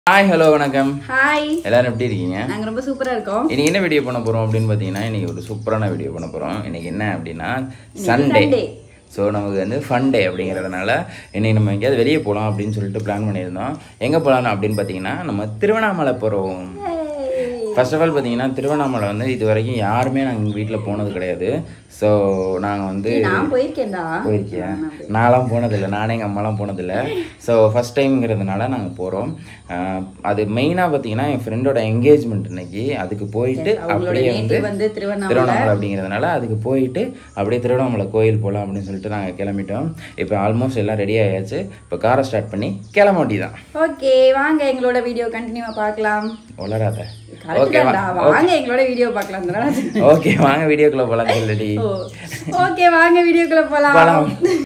Hi hello வணக்கம் hi எல்லாரும் எப்படி இருக்கீங்க நாங்க ரொம்ப சூப்பரா இருக்கோம் இன்னைக்கு என்ன வீடியோ பண்ண போறோம் அப்படின்னு பார்த்தீங்கன்னா இன்னைக்கு ஒரு சூப்பரான வீடியோ பண்ண போறோம் இன்னைக்கு என்ன அப்படின்னா சண்டே Sunday. ஸோ நமக்கு வந்து ஃபன் டே அப்படிங்கிறதுனால இன்னைக்கு நம்ம எங்கேயாவது வெளியே போகலாம் அப்படின்னு சொல்லிட்டு பிளான் பண்ணியிருந்தோம் எங்கே போகலாம் அப்படின்னு பார்த்தீங்கன்னா நம்ம திருவண்ணாமலை போகிறோம் ஃபர்ஸ்ட் ஆஃப் ஆல் பார்த்தீங்கன்னா திருவண்ணாமலை வந்து இது வரைக்கும் யாருமே நாங்கள் வீட்டில் போனது கிடையாது ஸோ நாங்கள் வந்து நான் போயிருக்கேன்டா போயிருக்கியா நான்லாம் போனதில்லை நானே எங்கள் அம்மாலாம் போனதில்லை ஸோ ஃபஸ்ட் டைம்ங்கிறதுனால நாங்கள் போகிறோம் அது மெயினாக பார்த்தீங்கன்னா என் ஃப்ரெண்டோட என்கேஜ்மெண்ட் இன்னைக்கு அதுக்கு போயிட்டு அவங்களோட அப்படியே வந்து நேட்டிவ் வந்து திருவண்ணாமலை திருவண்ணாமலை அப்படிங்கிறதுனால அதுக்கு போயிட்டு அப்படியே திருவண்ணாமலை கோயில் போகலாம் அப்படின்னு சொல்லிட்டு நாங்கள் கிளம்பிட்டோம் இப்போ ஆல்மோஸ்ட் எல்லாம் ரெடி ஆயாச்சு இப்போ காரை ஸ்டார்ட் பண்ணி கிளம்ப வேண்டியதான் ஓகே வாங்க எங்களோட வீடியோ கண்டினியூவா பார்க்கலாம் வளராத கரெக்ட் ஓகே தான்டா வாங்க எங்களோட வீடியோ பார்க்கலாம் ஓகே வாங்க வீடியோக்குள்ளே போகலாம் சொல்லடி ஓகே வாங்க வீடியோக்குள்ள போலாம் போகலாம்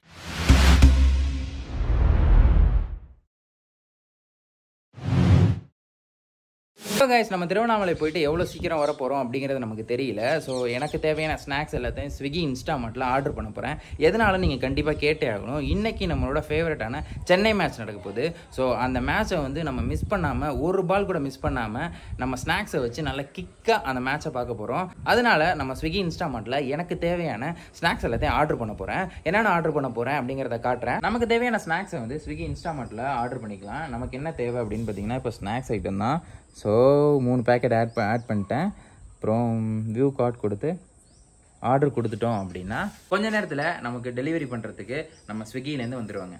ஸோ கைஸ் நம்ம திருவண்ணாமலை போயிட்டு எவ்வளோ சீக்கிரம் வர போகிறோம் அப்படிங்கிறது நமக்கு தெரியல ஸோ எனக்கு தேவையான ஸ்நாக்ஸ் எல்லாத்தையும் ஸ்விக்கி இன்ஸ்டாமார்ட்டில் ஆர்டர் பண்ண போகிறேன் எதனால நீங்கள் கண்டிப்பாக கேட்டே ஆகணும் இன்றைக்கி நம்மளோட ஃபேவரட்டான சென்னை மேட்ச் நடக்க போகுது ஸோ அந்த மேட்ச்சை வந்து நம்ம மிஸ் பண்ணாமல் ஒரு பால் கூட மிஸ் பண்ணாமல் நம்ம ஸ்நாக்ஸை வச்சு நல்லா கிக்காக அந்த மேட்ச்சை பார்க்க போகிறோம் அதனால நம்ம ஸ்விக்கி இன்ஸ்டாமார்ட்டில் எனக்கு தேவையான ஸ்நாக்ஸ் எல்லாத்தையும் ஆர்டர் பண்ண போகிறேன் என்னென்ன ஆர்டர் பண்ண போகிறேன் அப்படிங்கிறத காட்டுறேன் நமக்கு தேவையான ஸ்நாக்ஸை வந்து ஸ்விக்கி இன்ஸ்டாமார்ட்டில் ஆர்டர் பண்ணிக்கலாம் நமக்கு என்ன தேவை அப்படின்னு பார்த்தீங்கன்னா இப்போ ஸ்நாக்ஸ் ஐட்டம் தான் ஸோ மூணு பேக்கெட் ஆட் ஆட் பண்ணிட்டேன் அப்புறம் வியூ கார்டு கொடுத்து ஆர்டர் கொடுத்துட்டோம் அப்படின்னா கொஞ்ச நேரத்தில் நமக்கு டெலிவரி பண்ணுறதுக்கு நம்ம ஸ்விக்கிலேருந்து வந்துடுவாங்க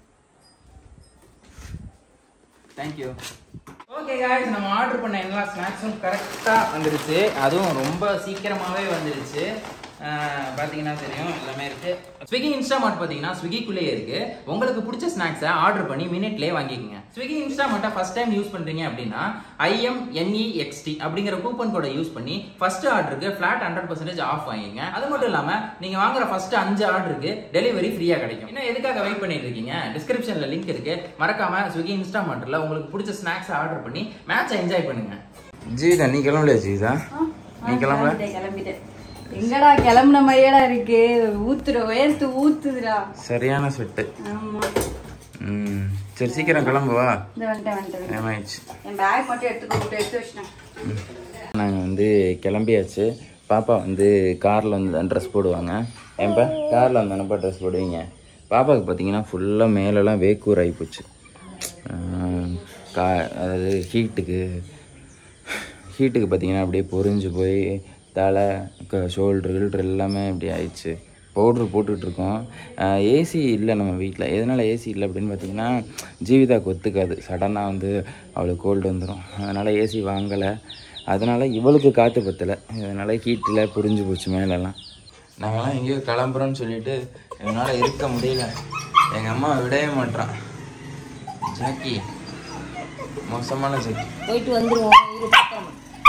தேங்க்யூ ஓகே காய்ஸ் நம்ம ஆர்டர் பண்ண எல்லா ஸ்நாக்ஸும் கரெக்டாக வந்துருச்சு அதுவும் ரொம்ப சீக்கிரமாகவே வந்துருச்சு அஹ் பார்த்தீங்கன்னா தெரியும் எல்லாமே இருக்கு ஸ்விக்கி இன்ஸ்டாமார்ட் பார்த்தீங்கன்னா ஸ்விக்கிக்குள்ளேயே இருக்கு உங்களுக்கு பிடிச்ச ஸ்நாக்ஸை ஆர்டர் பண்ணி மினிட்லேயே வாங்கிக்கோங்க ஸ்விக்கி இன்ஸ்டாமார்ட்டை ஃபர்ஸ்ட் டைம் யூஸ் பண்றீங்க அப்படின்னா ஐஎம் என்இஎக்ஸ்டி அப்படிங்கிற கூப்பன் கோடை யூஸ் பண்ணி ஃபர்ஸ்ட் ஆர்டருக்கு ஃபிளாட் ஹண்ட்ரட் பர்சன்டேஜ் ஆஃப் வாங்கிங்க அது மட்டும் இல்லாம நீங்க வாங்குற ஃபர்ஸ்ட் அஞ்சு ஆர்டருக்கு டெலிவரி ஃப்ரீயா கிடைக்கும் இன்னும் எதுக்காக வெயிட் பண்ணிட்டு இருக்கீங்க டிஸ்கிரிப்ஷன்ல லிங்க் இருக்கு மறக்காம ஸ்விக்கி இன்ஸ்டாமார்ட்ல உங்களுக்கு பிடிச்ச ஸ்நாக்ஸ் ஆர்டர் பண்ணி மேட்சை என்ஜாய் பண்ணுங்க ஜீதா நீ கிளம்பலையா ஜீதா நீ கிளம்பல கிளம்பிட்டேன் கிளம்பிட்டேன் எங்கடா கிளம்புன மாதிரியேடா இருக்கு ஊத்துற வேர்த்து ஊத்துதுடா சரியான செட்டு ஆமா ம் சரி சீக்கிரம் கிளம்புவா இந்த வந்துட்டேன் வந்துட்டேன் ஏமாயிடுச்சு என் பேக் மட்டும் எடுத்துக்கோ மட்டும் எடுத்து வச்சிட்டேன் நாங்கள் வந்து கிளம்பியாச்சு பாப்பா வந்து காரில் வந்து தான் ட்ரெஸ் போடுவாங்க ஏன்பா காரில் வந்தானப்பா ட்ரெஸ் போடுவீங்க பாப்பாவுக்கு பார்த்தீங்கன்னா ஃபுல்லாக மேலெல்லாம் வேக்கூர் ஆகிப்போச்சு கா அதாவது ஹீட்டுக்கு ஹீட்டுக்கு பார்த்தீங்கன்னா அப்படியே பொரிஞ்சு போய் தலை ஷோல்டர் கில்டர் எல்லாமே இப்படி ஆயிடுச்சு பவுட்ரு போட்டுட்ருக்கோம் ஏசி இல்லை நம்ம வீட்டில் எதனால் ஏசி இல்லை அப்படின்னு பார்த்தீங்கன்னா ஜீவிதாக்கு ஒத்துக்காது சடனாக வந்து அவளுக்கு கோல்டு வந்துடும் அதனால் ஏசி வாங்கலை அதனால் இவளுக்கு காற்று பத்தலை அதனால் ஹீட்டில் புரிஞ்சு போச்சு மேலெல்லாம் நாங்கள்லாம் எங்கேயோ கிளம்புறோன்னு சொல்லிட்டு என்னால் இருக்க முடியல எங்கள் அம்மா விடவே மாட்டான் ஜாக்கி மோசமான ஜாக்கி போயிட்டு வந்துருவோம் இரு பத்திரமா.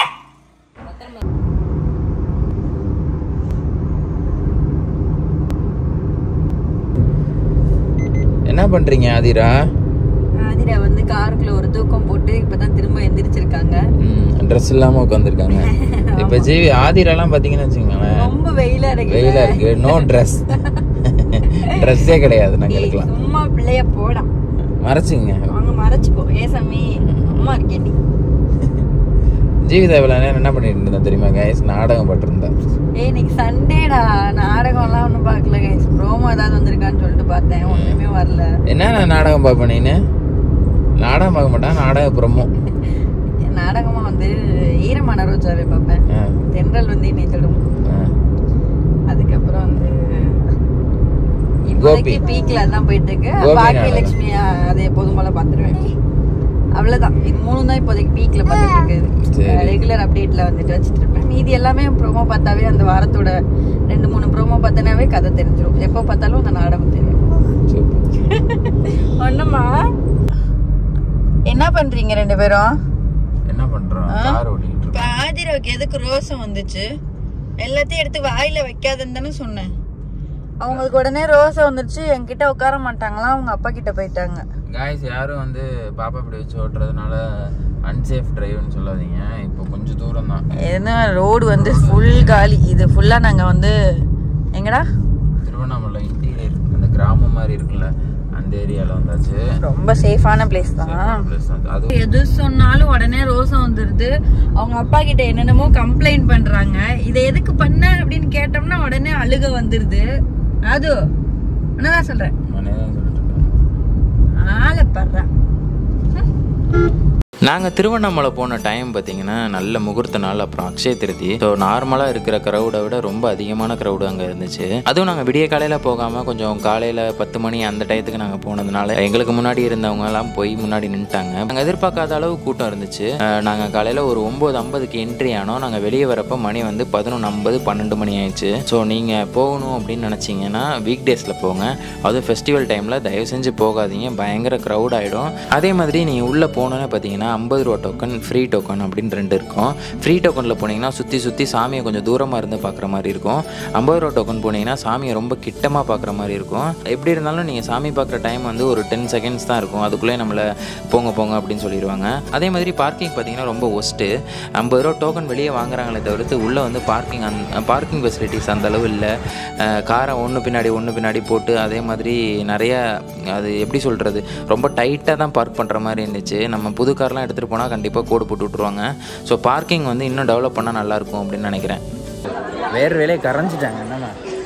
என்ன பண்ணுறீங்க ஆதிரா ஆதிரா வந்து காருக்குள்ள ஒரு தூக்கம் போட்டு இப்பதான் திரும்ப எந்திரிச்சிருக்காங்க ட்ரெஸ் இல்லாமல் உட்காந்துருக்காங்க இப்போ ஜீவி ஆதிராலாம் பார்த்தீங்கன்னு வச்சுக்கோங்களேன் ரொம்ப வெயிலா இருக்கு வெயிலாக இருக்கு நோ ட்ரெஸ் ட்ரெஸ்ஸே கிடையாது நாங்கள் ஏய், இருக்கலாம் சும்மா பிள்ளைய போடா மறைச்சிங்க அவங்க மறைச்சுக்கோ ஏ சாமி அம்மா இருக்கேன் ஜீவிதா இவ்வளோ நேரம் என்ன பண்ணிட்டு இருந்தா தெரியுமா கைஸ் நாடகம் பட்டிருந்தா ஏய் இன்னைக்கு சண்டேடா நாடகம்லாம் ஒன்றும் பார்க்கல கைஸ் ப்ரோமோ ஏதாவது வந்திருக்கான்னு சொல்லிட்டு பார்த்தேன் ஒண்ணுமே வரல என்ன நாடகம் பார்ப்பேன் நீனு நாடகம் பார்க்க மாட்டான் நாடக புறமோ நாடகமா வந்து ஈரமான ரோஜாவே பார்ப்பேன் தென்றல் வந்து என்னை தொடும் அதுக்கப்புறம் வந்து இப்போதைக்கு கோபி. பீக்ல அதான் போயிட்டு இருக்கு கோபி பாக்கிய நாடகம். லட்சுமி அதை எப்போதும் போல பாத்துருவேன் அவ்வளவுதான் இது மூணு தான் இப்போதைக்கு பீக்ல பார்த்துட்டு சரி. இருக்கு ரெகுலர் அப்டேட்ல வந்துட்டு வச்சுட்டு இருப்பேன் மீதி எல்லாமே ப்ரோமோ பார்த்தாவே அந்த வாரத்தோட ரெண்டு மூணு ப்ரோமோ பார்த்தனாவே கதை தெரிஞ்சிடும் எப்போ பார்த்தாலும் அந்த நாடகம் தெரியும் ஒண்ணுமா என்ன பண்றீங்க ரெண்டு பேரும் என்ன பண்றோம் கார் ஓட்டிட்டு இப்ப ஆதிராவுக்கு எதுக்கு ரோசம் வந்துச்சு எல்லாத்தையும் எடுத்து வாயில வைக்காதுன்னு தானே சொன்னேன் அவங்களுக்கு உடனே ரோசம் வந்துருச்சு என்கிட்ட உட்கார மாட்டாங்களாம் அவங்க அப்பா கிட்ட போயிட்டாங்க காய்ஸ் யாரும் வந்து பாப்பா இப்படி வச்சு ஓட்டுறதுனால அன்சேஃப் டிரைவ்னு சொல்லாதீங்க இப்போ கொஞ்சம் தூரம் தான் ஏன்னா ரோடு வந்து ஃபுல் காலி இது ஃபுல்லா நாங்க வந்து எங்கடா திருவண்ணாமலை இன்டீரியர் அந்த கிராமம் மாதிரி இருக்குல்ல அந்த ஏரியாவில் வந்தாச்சு ரொம்ப சேஃபான பிளேஸ் தான் Place தான். அது எது சொன்னாலும் உடனே ரோசம் வந்துருது அவங்க அப்பா கிட்ட என்னென்னமோ கம்ப்ளைண்ட் பண்றாங்க இதை எதுக்கு பண்ண அப்படின்னு கேட்டோம்னா உடனே அழுக வந்துருது அது என்னதான் சொல்றேன் நானே தான் சொல்லிட்டு இருக்கேன் ஆளை படுறேன் நாங்கள் திருவண்ணாமலை போன டைம் பார்த்தீங்கன்னா நல்ல முகூர்த்த நாள் அப்புறம் அக்ஷய திருதி ஸோ நார்மலாக இருக்கிற க்ரௌடை விட ரொம்ப அதிகமான க்ரௌடு அங்கே இருந்துச்சு அதுவும் நாங்கள் விடிய காலையில் போகாமல் கொஞ்சம் காலையில் பத்து மணி அந்த டயத்துக்கு நாங்கள் போனதுனால எங்களுக்கு முன்னாடி இருந்தவங்க எல்லாம் போய் முன்னாடி நின்ட்டாங்க நாங்கள் எதிர்பார்க்காத அளவு கூட்டம் இருந்துச்சு நாங்கள் காலையில் ஒரு ஒம்பது ஐம்பதுக்கு என்ட்ரி ஆனோம் நாங்கள் வெளியே வரப்போ மணி வந்து பதினொன்று ஐம்பது பன்னெண்டு மணி ஆயிடுச்சு ஸோ நீங்கள் போகணும் அப்படின்னு நினச்சிங்கன்னா வீக் டேஸில் போங்க அதுவும் ஃபெஸ்டிவல் டைமில் தயவு செஞ்சு போகாதீங்க பயங்கர க்ரௌட் ஆகிடும் அதே மாதிரி நீங்கள் உள்ளே போனோன்னே பார்த்தீங்கன்னா ஐம்பது ரூபா டோக்கன் ஃப்ரீ டோக்கன் அப்படின்னு ரெண்டு இருக்கும் ஃப்ரீ டோக்கனில் போனீங்கன்னா சுற்றி சுற்றி சாமியை கொஞ்சம் தூரமாக இருந்து பார்க்குற மாதிரி இருக்கும் ஐம்பது ரூபா டோக்கன் போனீங்கன்னா சாமியை ரொம்ப கிட்டமாக பார்க்குற மாதிரி இருக்கும் எப்படி இருந்தாலும் நீங்கள் சாமி பார்க்குற டைம் வந்து ஒரு டென் செகண்ட்ஸ் தான் இருக்கும் அதுக்குள்ளே நம்மளை போங்க போங்க அப்படின்னு சொல்லிடுவாங்க அதே மாதிரி பார்க்கிங் பார்த்தீங்கன்னா ரொம்ப ஒஸ்ட்டு ஐம்பது ரூபா டோக்கன் வெளியே வாங்குறாங்களே தவிர்த்து உள்ளே வந்து பார்க்கிங் அந் பார்க்கிங் ஃபெசிலிட்டிஸ் அந்த அளவு இல்லை காரை ஒன்று பின்னாடி ஒன்று பின்னாடி போட்டு அதே மாதிரி நிறைய அது எப்படி சொல்கிறது ரொம்ப டைட்டாக தான் பார்க் பண்ணுற மாதிரி இருந்துச்சு நம்ம புது கார்லாம் எடுத்துகிட்டு போனால் கண்டிப்பாக கோடு போட்டு விட்ருவாங்க ஸோ பார்க்கிங் வந்து இன்னும் டெவலப் பண்ணால் நல்லாயிருக்கும் அப்படின்னு நினைக்கிறேன் வேறு வேலையை கரைஞ்சிட்டாங்க என்னம்மா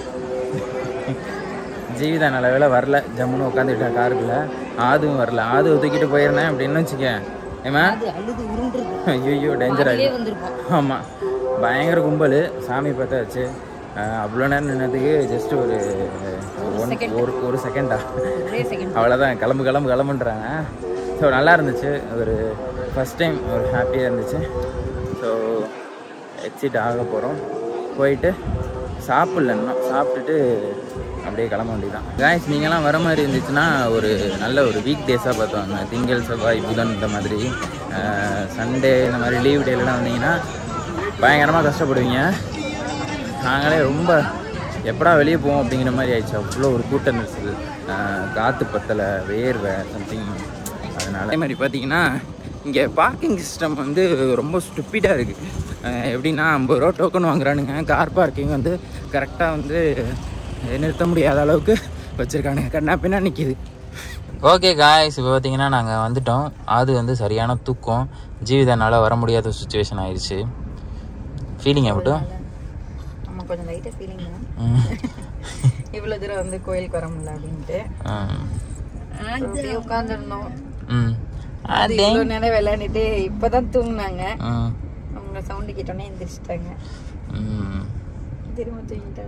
ஜீவிதா நல்ல வேலை வரல ஜம்முன்னு உட்காந்துக்கிட்டேன் காருக்குள்ள ஆதுவும் வரல ஆது தூக்கிட்டு போயிருந்தேன் அப்படின்னு வச்சுக்க ஏமா ஐயோ டேஞ்சர் ஆகி ஆமாம் பயங்கர கும்பல் சாமி பார்த்தாச்சு அஹ் அவ்வளோ நேரம் நின்னதுக்கு ஜஸ்ட் ஒரு ஒன் ஒரு ஒரு செகண்டா அவ்வளோதான் கிளம்பு கிளம்பு கிளம்புன்றாங்க ஸோ நல்லா இருந்துச்சு ஒரு ஃபஸ்ட் டைம் ஒரு ஹாப்பியாக இருந்துச்சு ஸோ எக்ஸிட் ஆக போகிறோம் போயிட்டு சாப்பிட்ல இன்னும் சாப்பிட்டுட்டு அப்படியே கிளம்ப வேண்டியதான் காய்ஸ் நீங்களாம் வர மாதிரி இருந்துச்சுன்னா ஒரு நல்ல ஒரு வீக் டேஸாக பார்த்துவாங்க திங்கள் செவ்வாய் புதன் இந்த மாதிரி சண்டே இந்த மாதிரி லீவ் டேலலாம் வந்தீங்கன்னா பயங்கரமாக கஷ்டப்படுவீங்க நாங்களே ரொம்ப எப்படா வெளியே போவோம் அப்படிங்கிற மாதிரி ஆயிடுச்சு அவ்வளோ ஒரு கூட்ட நெரிசல் ஆஹ் காற்று பத்தலை வேர்வை சம்திங் அதனால் அதே மாதிரி பார்த்தீங்கன்னா இங்கே பார்க்கிங் சிஸ்டம் வந்து ரொம்ப ஸ்டூப்பிடாக இருக்குது எப்படின்னா ஐம்பது ரூபா டோக்கன் வாங்குறானுங்க கார் பார்க்கிங் வந்து கரெக்டாக வந்து நிறுத்த முடியாத அளவுக்கு வச்சுருக்கானுங்க கண்ணா பின்னா நிற்கிது ஓகே காய்ஸ் இப்போ பார்த்தீங்கன்னா நாங்கள் வந்துட்டோம் அது வந்து சரியான தூக்கம் ஜீவிதனால வர முடியாத சுச்சுவேஷன் ஆயிடுச்சு ஃபீலிங் மட்டும் நம்ம கொஞ்சம் லைட்டாக ஃபீலிங் தான் ம். இவ்வளோ தூரம் வந்து கோயிலுக்கு வர முடியல அப்படின்ட்டு ம். அப்படியே உட்காந்துருந்தோம் ம். அது இவ்வளோ நேரம் விளையாண்டுட்டு இப்போதான் தூங்குனாங்க ம். அவங்க சவுண்டு கேட்டோன்னே எந்திரிச்சிட்டாங்க ம். திரும்ப தூங்கிட்டாங்க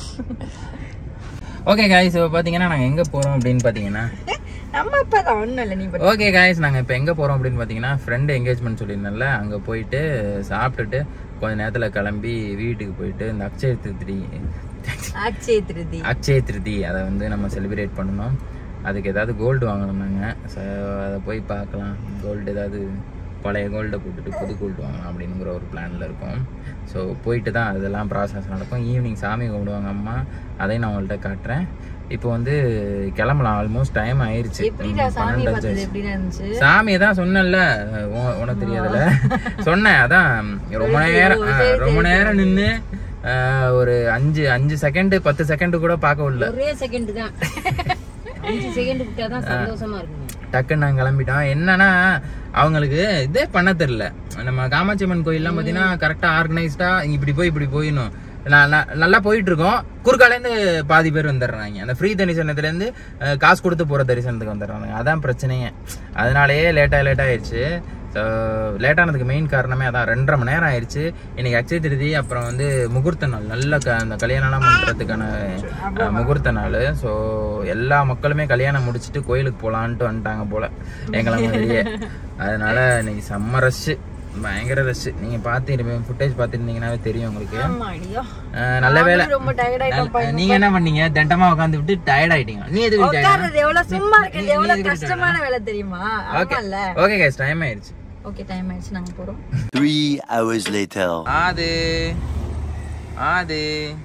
ஓகே காய்ஸ் இப்போ பார்த்தீங்கன்னா நாங்கள் எங்கே போகிறோம் அப்படின்னு பார்த்தீங்கன்னா நம்ம அப்பா தான் ஒன்றும் இல்லை நீ பத்தி ஓகே காய்ஸ் நாங்கள் இப்போ எங்கே போகிறோம் அப்படின்னு பார்த்தீங்கன்னா ஃப்ரெண்டு என்கேஜ்மெண்ட் சொல்லியிருந்தேன்ல அங்கே போயிட்டு சாப்பிட்டுட்டு கொஞ்ச நேரத்தில் கிளம்பி வீட்டுக்கு போயிட்டு இந்த அக்ஷய திருதி ஆச்சே திருதி அக்ஷய திருதி அதை வந்து நம்ம செலிப்ரேட் பண்ணணும் அதுக்கு ஏதாவது கோல்டு வாங்கணும் நாங்கள் ஸோ அதை போய் பார்க்கலாம் கோல்டு ஏதாவது பழைய கோல்டை போட்டுட்டு புது கோல்டு வாங்கலாம் அப்படிங்கிற ஒரு பிளானில் இருக்கோம் ஸோ போயிட்டு தான் அதெல்லாம் ப்ராசஸ் நடக்கும் ஈவினிங் சாமி கும்பிடுவாங்க அம்மா அதையும் நான் உங்கள்கிட்ட காட்டுறேன் இப்போ வந்து கிளம்பலாம் ஆல்மோஸ்ட் டைம் ஆயிருச்சு எப்படிடா சாமி பன்னெண்டு பார்த்தது ஆச்சு எப்படி இருந்துச்சு சாமி தான் சொன்னேன்ல உ- உனக்கு தெரியாதுல்ல சொன்னேன் அதான் ரொம்ப நேரம் ஆ, ரொம்ப நேரம் நின்று ஒரு அஞ்சு அஞ்சு செகண்ட் பத்து செகண்ட் கூட பார்க்க விடல ஒரே செகண்ட் தான் அஞ்சு செகண்ட் விட்டா தான் சந்தோஷமா இருக்குங்க டக்குன்னு நாங்கள் கிளம்பிட்டோம் என்னன்னா அவங்களுக்கு இதே பண்ண தெரில நம்ம காமாட்சி அம்மன் கோயில்லாம் பார்த்தீங்கன்னா கரெக்டாக ஆர்கனைஸ்டாக இப்படி போய் இப்படி போயிடணும் நான் நான் நல்லா போயிட்டு இருக்கோம் குறுக்காலேருந்து பாதி பேர் வந்துடுறாங்க அந்த ஃப்ரீ தரிசனத்துலேருந்து அஹ், காசு கொடுத்து போகிற தரிசனத்துக்கு வந்துடுறாங்க அதான் பிரச்சனையே அதனாலேயே லேட்டாக லேட் ஆயிடுச்சு ஸோ லேட்டானதுக்கு மெயின் காரணமே அதான் ரெண்டரை மணி நேரம் ஆயிடுச்சு இன்னைக்கு அக்ஷய திருதி அப்புறம் வந்து முகூர்த்த நாள் நல்ல க அந்த கல்யாணம்லாம் பண்ணுறதுக்கான அஹ், முகூர்த்த நாள் ஸோ எல்லா மக்களுமே கல்யாணம் முடிச்சுட்டு கோயிலுக்கு போகலான்ட்டு வந்துட்டாங்க போல எங்களை மாதிரியே அதனால இன்னைக்கு செம்ம ரஷ்ஷு பயங்கர ரஷ்ஷு நீங்கள் பார்த்து ஃபுட்டேஜ் பார்த்துருந்தீங்கன்னாவே தெரியும் உங்களுக்கு ஆமா அடியோ அஹ், நல்ல வேலை ரொம்ப டயர்ட் ஆயிட்டோம் நல்ல- நீங்க என்ன பண்ணீங்க தண்டமா உட்காந்து விட்டு டயர்ட் ஆயிட்டீங்க நீ எதுக்கு tired ஆன? உட்கார்றது எவ்வளவு சும்மா இருக்கிறது எவ்வளவு கஷ்டமான வேலை தெரியுமா ஓகே ஆமால்ல ஓகே கைஸ் டைம் ஆயிடுச்சு ஓகே டைம் ஆயிடுச்சு நாங்க போறோம் Three hours later. ஆது ஆது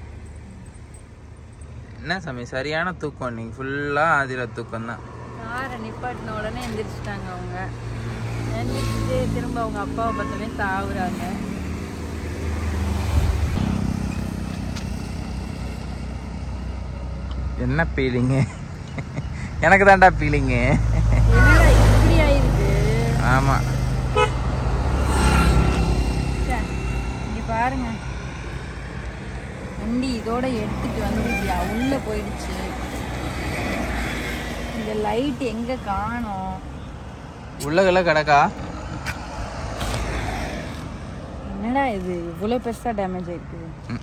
என்ன சாமி சரியான தூக்கம் நீங்க ஃபுல்லா ஆதிர தூக்கம் தான் காரை நிப்பாட்டின உடனே எந்திரிச்சிட்டாங்க அவங்க எந்திரிச்சிட்டு திரும்ப அவங்க அப்பாவை பார்த்தோன்னே தாவுறாங்க என்ன ஃபீலிங்கு எனக்கு தான்டா ஃபீலிங்கு என்னடா இப்படி ஆயிருக்கு ஆமா ச்சே, இங்க பாருங்க வண்டி இதோட எடுத்துட்டு வந்து இப்படி உள்ள போயிடுச்சு இந்த லைட் எங்க காணோம் உள்ளகல கிடக்கா என்னடா இது இவ்வளவு பெருசா டேமேஜ் ஆயிருக்கு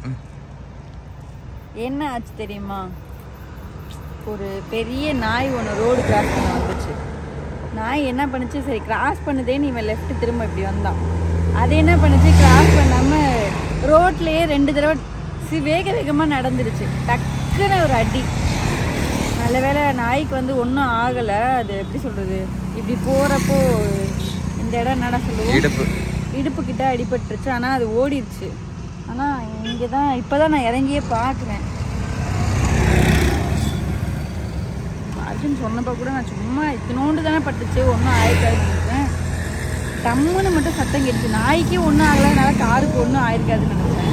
என்ன ஆச்சு தெரியுமா ஒரு பெரிய நாய் ஒன்று ரோடு கிராஸ் பண்ண வந்துச்சு நாய் என்ன பண்ணுச்சு சரி கிராஸ் பண்ணுதேன்னு இவன் லெஃப்ட் திரும்ப இப்படி வந்தான் அது என்ன பண்ணுச்சு கிராஸ் பண்ணாம ரோட்லயே ரெண்டு தடவை சி வேக வேகமாக நடந்துருச்சு டக்குன்னு ஒரு அடி நல்ல வேளை நாய்க்கு வந்து ஒன்றும் ஆகலை அது எப்படி சொல்றது இப்படி போகிறப்போ இந்த இடம் என்னடா சொல்லுவோம் இடுப்பு இடுப்பு கிட்ட அடிபட்டுருச்சு ஆனால் அது ஓடிடுச்சு ஆனால் இங்கே தான் இப்போ தான் நான் இறங்கியே பார்க்குறேன் அர்ஜுன் சொன்னப்போ கூட நான் சும்மா இத்தினோண்டு தானே பட்டுச்சு ஒன்றும் ஆயிருக்காதுன்னு நினைச்சேன் டம்முன்னு மட்டும் சத்தம் கேட்டுச்சு நாய்க்கே ஒன்றும் ஆகலைனால காருக்கு ஒன்றும் ஆயிருக்காதுன்னு நினைச்சேன்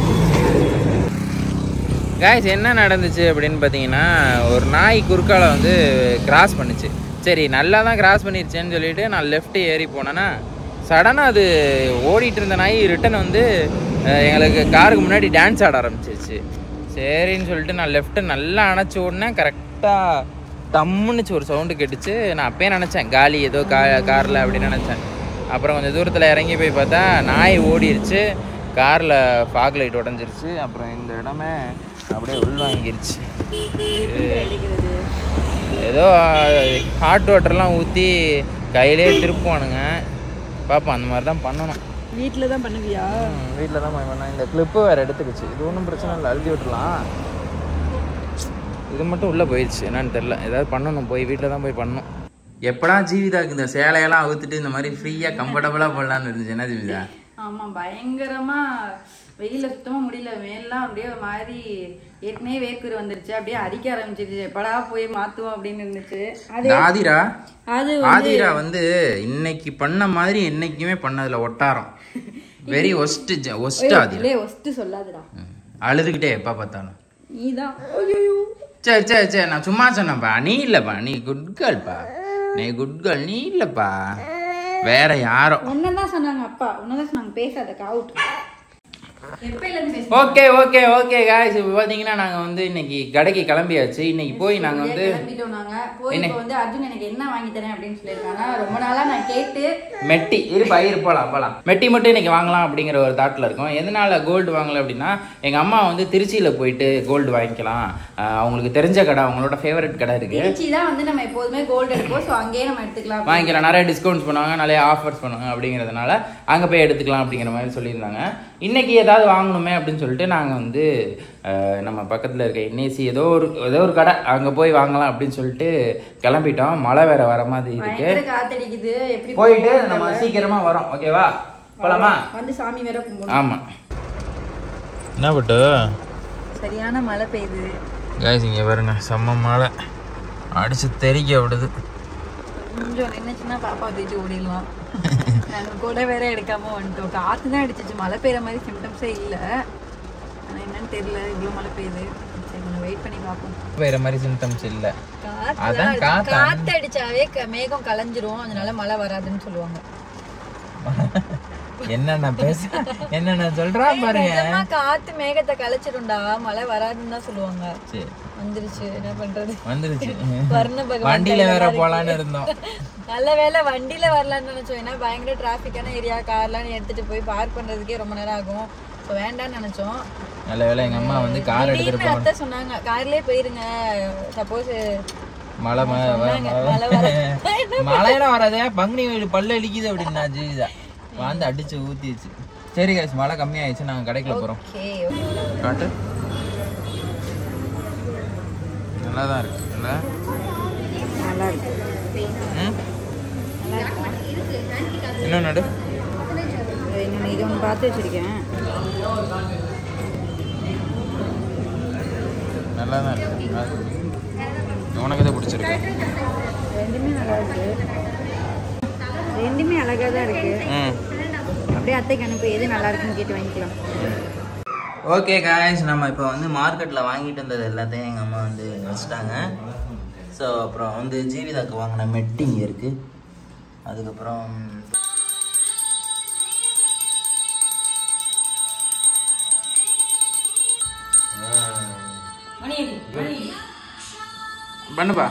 காய்ஸ் என்ன நடந்துச்சு அப்படின்னு பார்த்தீங்கன்னா ஒரு நாய் குறுக்கால வந்து கிராஸ் பண்ணுச்சு சரி நல்லா தான் கிராஸ் பண்ணிருச்சேன்னு சொல்லிட்டு நான் லெஃப்ட் ஏறி போனேன்னா சடனாக அது ஓடிட்டு இருந்த நாய் ரிட்டன் வந்து அஹ், எங்களுக்கு காருக்கு முன்னாடி டான்ஸ் ஆட ஆரம்பிச்சிருச்சு சரின்னு சொல்லிட்டு நான் லெஃப்ட்டு நல்லா அணைச்சி ஓடினேன் கரெக்டாக தம்முன்னுச்சு ஒரு சவுண்டு கேட்டுச்சு நான் அப்பயே நினச்சேன் காலி ஏதோ கா காரில் அப்படின்னு நினச்சேன் அப்புறம் கொஞ்சம் தூரத்தில் இறங்கி போய் பார்த்தா நாய் ஓடிருச்சு காரில் ஃபாக் லைட் உடஞ்சிருச்சு அப்புறம் இந்த இடமே அப்படியே உள்வாங்கிருச்சு அடிக்கிறது ஏதோ ஹாட் வாட்டர்லாம் ஊற்றி கையிலே திருப்புவானுங்க பார்ப்போம் அந்த மாதிரி தான் பண்ணணும் வீட்டில் தான் பண்ணுவியா வீட்டில் தான் போய் பண்ணேன் இந்த கிளிப்பு வேறு எடுத்துக்கிச்சு இது ஒன்றும் பிரச்சனை இல்லை அழுதி விட்டுலாம் இது மட்டும் உள்ளே போயிடுச்சு என்னன்னு தெரில ஏதாவது பண்ணணும் போய் வீட்டில் தான் போய் பண்ணணும் எப்படா ஜீவிதாக்கு இந்த சேலையெல்லாம் அவுத்துட்டு இந்த மாதிரி ஃப்ரீயாக கம்ஃபர்டபுளாக போடலான்னு இருந்துச்சு என்ன ஜீவிதா ஆமா பயங்கரமா வெயில சுத்தமா முடியல மேலாம் அப்படியே ஒரு மாதிரி ஏற்கனவே வேர்க்குரு வந்துருச்சு அப்படியே அடிக்க ஆரம்பிச்சிருச்சு எப்படா போய் மாத்துவோம் அப்படின்னு இருந்துச்சு அது இந்த ஆதிரா அது ஆதிரா வந்து இன்னைக்கு பண்ண மாதிரி என்னைக்குமே பண்ணதில்ல ஒட்டாரம் வெரி ஒஸ்ட் ஒஸ்ட் ஆதிரா இல்லே ஒஸ்ட் சொல்லாதுடா ம். அழுதுகிட்டே எப்போ பார்த்தாலும் நீதான் ஐயோ சரி சரி சரி நான் சும்மா சொன்னேன்ப்பா நீ இல்லைப்பா நீ குட் கேர்ள்ப்பா நீ குட் கேர்ள் நீ இல்லைப்பா வேற யாரோ உன்னதான் சொன்னாங்க அப்பா உன்னதான் சொன்னாங்க பேசாத அவுட் எப்பயில இருந்து பேச ஓகே ஓகே ஓகே காய்ஸ் இப்போ பார்த்தீங்கன்னா நாங்கள் வந்து இன்னைக்கு கடைக்கு கிளம்பியாச்சு இன்னைக்கு போய் நாங்கள் வந்து கிளம்பிட்டோம் நாங்க போய் இப்போ வந்து அர்ஜுன் எனக்கு என்ன வாங்கி தரேன் அப்படின்னு சொல்லியிருக்காங்க ரொம்ப நாளா நான் கேட்டு மெட்டி இருப்பா இரு போலாம் போலாம் மெட்டி மட்டும் இன்னைக்கு வாங்கலாம் அப்படிங்கிற ஒரு தாட்டில் இருக்கோம் எதனால கோல்டு வாங்கல அப்படின்னா எங்கள் அம்மா வந்து திருச்சியில் போயிட்டு கோல்டு வாங்கிக்கலாம் ஆஹ் அவங்களுக்கு தெரிஞ்ச கடை அவங்களோட ஃபேவரட் கடை இருக்கு திருச்சி தான் வந்து நம்ம எப்போதுமே கோல்டு எடுப்போம் ஸோ அங்கேயே நம்ம எடுத்துக்கலாம் வாங்கிக்கலாம் நிறைய டிஸ்கவுண்ட்ஸ் பண்ணுவாங்க நிறைய ஆஃபர்ஸ் பண்ணுவாங்க அப்படிங்கிறதுனால அங்கே போய் எடுத்துக்கலாம் அப்படிங்கிற மாதிரி சொல்லியிருந்தாங்க இன்னைக்கு ஏதாவது வாங்கணுமே அப்படின்னு சொல்லிட்டு நாங்கள் வந்து அஹ், நம்ம பக்கத்தில் இருக்க என்ஏசி ஏதோ ஒரு ஏதோ ஒரு கடை அங்கே போய் வாங்கலாம் அப்படின்னு சொல்லிட்டு கிளம்பிட்டோம் மழை வேற வர மாதிரி இருக்கு பயங்கர காத்தடிக்குது எப்படி போயிட்டு நம்ம சீக்கிரமா வரோம் ஓகேவா போலாமா வந்து சாமி வேற கும்பிடணும் ஆமா என்ன பட்டு சரியான மழை பெய்யுது கைஸ் இங்கே பாருங்க செம்ம மழை அடிச்சு தெறிக்க விடுது கொஞ்சம் நின்னுச்சுன்னா பாப்பா தேய்ச்சி ஓடிடலாம் நாங்க கூட வேற எடுக்காம வந்துட்டோம் காத்து தான் அடிச்சிச்சு மழை பெய்யுற மாதிரி சிம்டம்ஸே இல்ல ஆனா என்னன்னு தெரியல இவ்வளவு மழை பெய்யுது சரி கொஞ்சம் வெயிட் பண்ணி பார்ப்போம் வேற மாதிரி சிம்டம்ஸ் இல்ல காத்து அதான் தான் காத்து காத்து அடிச்சாவே க- மேகம் கலைஞ்சிரும் அதனால மழை வராதுன்னு சொல்லுவாங்க என்னென்ன பேச என்னென்ன சொல்றா பாருங்க நிஜமா காத்து மேகத்தை கலைச்சிரும்டா மழை வராதுன்னு தான் சொல்லுவாங்க சரி வந்துருச்சு என்ன பண்றது வந்துருச்சு வர்ண பகவான் வண்டியில கையில வேற தான் இருக்கு. போலான்னு இருந்தோம் நல்ல வேளை வண்டியில வரலாம்னு நினைச்சோம் ஏன்னா பயங்கர டிராஃபிக்கான ஏரியா கார்லாம் எடுத்துட்டு போய் பார்க் பண்றதுக்கே ரொம்ப நேரம் ஆகும் ஸோ வேண்டாம்னு நினைச்சோம் நல்ல வேளை எங்க அம்மா வந்து கார் எடுத்துட்டு திடீர்னு அத்தை சொன்னாங்க கார்லயே போயிருங்க சப்போஸ் மழை ம- வ- சொன்னாங்க, ம- மழை வர மழையெல்லாம் வராதே பங்குனி வீடு பல்ல அடிக்குது அப்படின்னா ஜீவிதா வந்து அடிச்சு ஊத்திடுச்சு சரி guys மழை கம்மியாயிடுச்சு நாங்க கடைக்குள்ள போறோம் ஓகே காட்டு நல்லா தான் இருக்கு இல்ல நல்லா இருக்கு ம்? நல்லா இருக்கா இன்னும் நடு இன்னொன்று இது ஒன்று பார்த்து வச்சிருக்கேன் நல்லா தான் இருக்கு அது- உனக்கு எதை பிடிச்சிருக்கு ரெண்டுமே நல்லா இருக்கு ரெண்டுமே அழகா தான் இருக்கு ம் அப்படியே அத்தைக்கு அனுப்பி எது நல்லா இருக்குன்னு கேட்டு வாங்கிக்கலாம் ஓகே காய்ஸ் நம்ம இப்போ வந்து மார்க்கெட்டில் வாங்கிட்டு வந்தது எல்லாத்தையும் எங்கள் அம்மா வந்து வச்சுட்டாங்க ஸோ அப்புறம் வந்து ஜீவிதாக்கு வாங்கின மெட்டிங் இருக்குது அதுக்கப்புறம் மணி அடி, மணி அடி. பண்ணுப்பா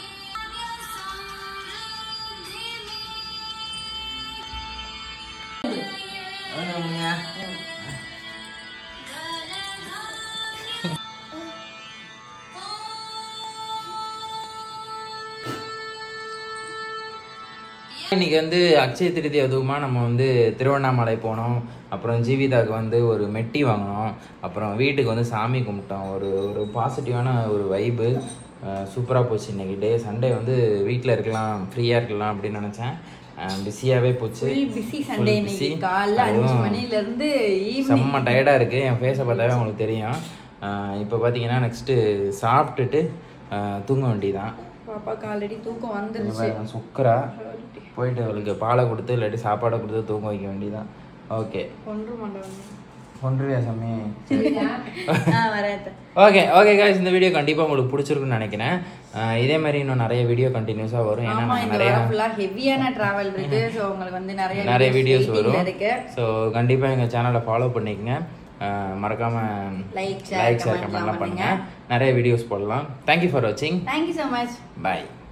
இன்னைக்கு வந்து அக்ஷய திருதி அதுவுமா நம்ம வந்து திருவண்ணாமலை போனோம் அப்புறம் ஜீவிதாக்கு வந்து ஒரு மெட்டி வாங்கினோம் அப்புறம் வீட்டுக்கு வந்து சாமி கும்பிட்டோம் ஒரு ஒரு பாசிட்டிவான ஒரு வைபு சூப்பராக போச்சு இன்னைக்கு டே சண்டே வந்து வீட்டில் இருக்கலாம் ஃப்ரீயாக இருக்கலாம் அப்படின்னு நினச்சேன் பிஸியாகவே போச்சு பிஸி Full சண்டே busy. இன்னைக்கு காலைல அஞ்சு அதுவும் மணில இருந்து ஈவினிங் செம்ம டயர்டாக இருக்குது என் ஃபேஸை பார்த்தாவே உங்களுக்கு தெரியும் இப்போ பார்த்தீங்கன்னா நெக்ஸ்ட்டு சாப்பிட்டுட்டு ஆஹ் தூங்க வேண்டியதான் பாப்பாக்கு ஆல்ரெடி தூக்கம் வந்துருச்சு சுக்கரா போயிட்டு அவளுக்கு பாலை கொடுத்து இல்லாட்டி சாப்பாடை கொடுத்து தூங்க வைக்க வேண்டியதான் ஓகே கொன்று மாட்டேன் ஒன்றுவியா சாமி ஆ வரேன் ஓகே ஓகே guys இந்த வீடியோ கண்டிப்பாக உங்களுக்கு பிடிச்சிருக்குன்னு நினைக்கிறேன் ஆஹ் இதே மாதிரி இன்னும் நிறைய வீடியோ கண்டினியூஸாக வரும் ஏன்னா ஆமா நாங்க இந்த நிறைய வாரம் ஃபுல்லா ஹெவியான டிராவல் இருக்கு சோ உங்களுக்கு வந்து நிறைய நிறைய வீடியோஸ் waiting ல வரும் இருக்கு ஸோ கண்டிப்பாக எங்கள் சேனலை ஃபாலோ பண்ணிக்கங்க ஆஹ் மறக்காம Like, share, like share comment கமெண்ட்லாம் எல்லாம் பண்ணுங்க நிறைய வீடியோஸ் போடலாம் தேங்க்யூ ஃபார் வாட்சிங் தேங்க்யூ so மச் பாய்